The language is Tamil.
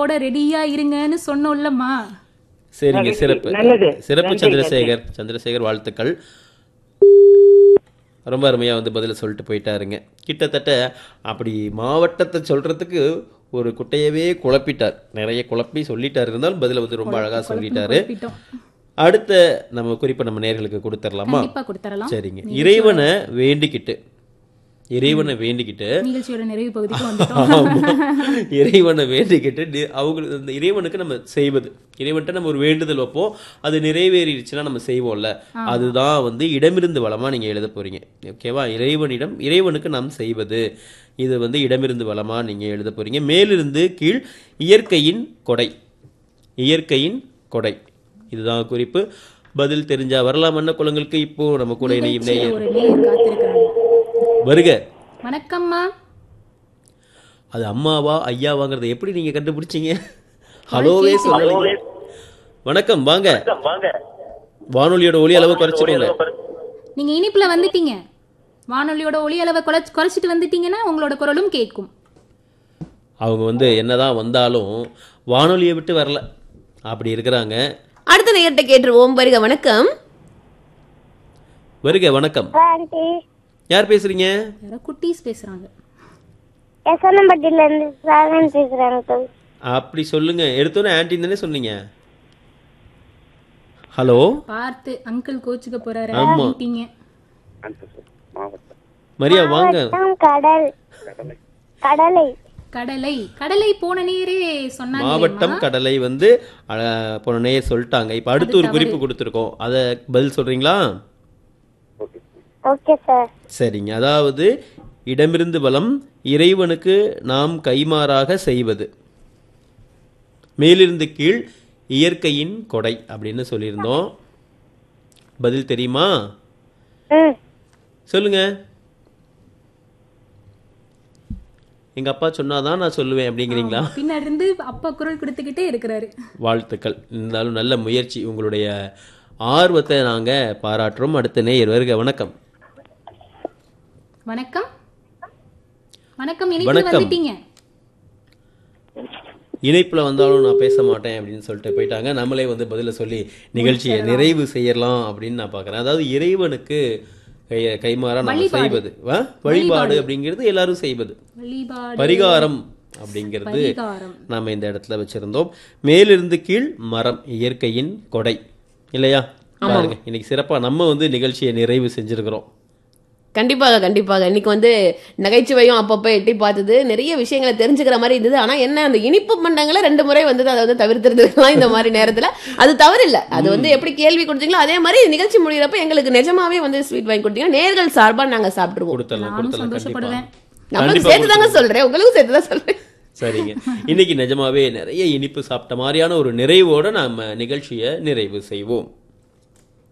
இனிப்போட ரெடியா இருங்கன்னு சொன்னோம்லம்மா சரிங்க சிறப்பு நல்லது. சிறப்பு நன்றி, சந்திரசேகர் சந்திரசேகர் வாழ்த்துக்கள் ரொம்ப அருமையாக வந்து பதில சொல்லிட்டு போயிட்டாருங்க கிட்டத்தட்ட அப்படி மாவட்டத்தை சொல்றதுக்கு ஒரு குட்டையவே குழப்பிட்டார் நிறைய குழப்பி சொல்லிட்டார் இருந்தாலும் பதில வந்து ரொம்ப அழகா சொல்லிட்டாரு குழப்பிட்டோம். அடுத்த நம்ம குறிப்பை நம்ம நேர்களுக்கு கொடுத்துடலாமா கண்டிப்பா கொடுத்துடலாம் சரிங்க இறைவனை வேண்டிக்கிட்டு இறைவனை வேண்டிக்கிட்டு நிகழ்ச்சியோட நிறைவு பகுதிக்கு வந்துட்டோம் ஆமா. இறைவனை வேண்டிக்கிட்டு நி- அவங்களுக்கு இந்த இறைவனுக்கு நம்ம செய்வது இறைவன்ட்ட நம்ம ஒரு வேண்டுதல் வைப்போம் அது நிறைவேறிடுச்சுன்னா நம்ம செய்வோம்ல அதுதான் வந்து இடமிருந்து வளமா நீங்க எழுத போறீங்க ஓகேவா இறைவனிடம் இறைவனுக்கு நாம் செய்வது இது வந்து இடமிருந்து வளமா நீங்க எழுத போறீங்க மேலிருந்து கீழ் இயற்கையின் கொடை இயற்கையின் கொடை இதுதான் குறிப்பு பதில் தெரிஞ்சா வரலாம் அண்ணா குளங்களுக்கு இப்போ நம்ம கூட இணையும் நேயர் ஒரு நேயர் காத்திருக்கிறாங்க வருக வணக்கம்மா அது அம்மாவா ஐயாவாங்கிறத எப்படி நீங்க கண்டுபிடிச்சீங்க ஹலோவே சொல்லல வணக்கம் வாங்க வானொலியோட ஒலி அளவு குறைச்சிக்கோங்க நீங்க இனிப்புல வந்துட்டீங்க வானொலியோட ஒளி அளவை குறைச்சு குறைச்சிட்டு வந்துட்டீங்கன்னா உங்களோட குரலும் கேட்கும் அவங்க வந்து என்னதான் வந்தாலும் வானொலியை விட்டு வரல அப்படி இருக்கிறாங்க அடுத்த நேயர்கிட்ட கேட்டுருவோம் வருக வணக்கம் வருக வணக்கம் ஆண்டி யார் பேசுறீங்க யாரோ குட்டீஸ் பேசுறாங்க எசனம்பட்டியில இருந்து சாகன் பேசுறேன் அங்கிள் அப்படி சொல்லுங்க எடுத்தோன்னே ஆன்டி தானே சொன்னீங்க ஹலோ பார்த்து அங்கிள் கோச்சுக்க போறாரு ஆமா. ஆண்டிங்க. மரியா வாங்க மாவட்டம் கடல் கடலை கடலை கடலை போன நேரே சொன்னாங்க மாவட்டம் கடலை வந்து அஹ், போன நேயர் சொல்லிட்டாங்க இப்போ அடுத்து ஒரு குறிப்பு கொடுத்துருக்கோம் அதை பதில் சொல்றீங்களா ஓகே சார் சரிங்க அதாவது இடமிருந்து பலம் இறைவனுக்கு நாம் கைமாறாக செய்வது மேலிருந்து கீழ் இயற்கையின் கொடை அப்படின்னு சொல்லியிருந்தோம் பதில் தெரியுமா ம் சொல்லுங்க எங்க அப்பா சொன்னாதான் நான் சொல்லுவேன் அப்படிங்கிறீங்களா பின்னாடி இருந்து அப்பா குரல் கொடுத்துக்கிட்டே இருக்கிறாரு வாழ்த்துக்கள் இருந்தாலும் நல்ல முயற்சி உங்களுடைய ஆர்வத்தை நாங்க பாராட்டுறோம் அடுத்த நேயர் வருக வணக்கம் வணக்கம் வணக்கம் இனிப்பு வணக்கம். வந்துட்டீங்க இணைப்புல வந்தாலும் நான் பேச மாட்டேன் அப்படின்னு சொல்லிட்டு போயிட்டாங்க நம்மளே வந்து பதில சொல்லி நிகழ்ச்சியை நிறைவு செய்யலாம் அப்படின்னு நான் பார்க்கறேன் அதாவது இறைவனுக்கு கை- கைமாறா நம்ம வழிபாடு. செய்வது வா? வழிபாடு அப்படிங்கிறது எல்லாரும் செய்வது வழிபாடு பரிகாரம் அப்படிங்கிறது பரிகாரம் நாம இந்த இடத்துல வச்சிருந்தோம் மேலிருந்து கீழ் மரம் இயற்கையின் கொடை இல்லையா பாருங்க இன்னைக்கு சிறப்பா நம்ம வந்து நிகழ்ச்சியை நிறைவு செஞ்சிருக்கிறோம் கண்டிப்பாக கண்டிப்பாக இன்னைக்கு வந்து நகைச்சுவையும் அப்பப்போ எட்டி பார்த்தது நிறைய விஷயங்களை தெரிஞ்சுக்கிற மாதிரி இருந்தது ஆனா என்ன அந்த இனிப்பு பண்டங்களை ரெண்டு முறை வந்து அதை வந்து தவிர்த்திருந்துருக்கலாம் இந்த மாதிரி நேரத்துல அது தவறு இல்ல அது வந்து எப்படி கேள்வி கொடுத்தீங்களோ அதே மாதிரி நிகழ்ச்சி முடியிறப்ப எங்களுக்கு நிஜமாவே வந்து ஸ்வீட் வாங்கி கொடுத்தீங்க நேர்கள் சார்பா நாங்க சாப்பிட்டுருவோம் கொடுத்தலாம் நானும் கொடுத்தலாம் கண்டிப்பா சந்தோஷப்படுவேன். நமக்கு கண்டிப்பா சேர்த்து தாங்க சொல்றேன் உங்களுக்கும் சேர்த்து தான் சொல்றேன் சரிங்க இன்னைக்கு நிஜமாவே நிறைய இனிப்பு சாப்பிட்ட மாதிரியான ஒரு நிறைவோட நாம நிகழ்ச்சியை நிறைவு செய்வோம்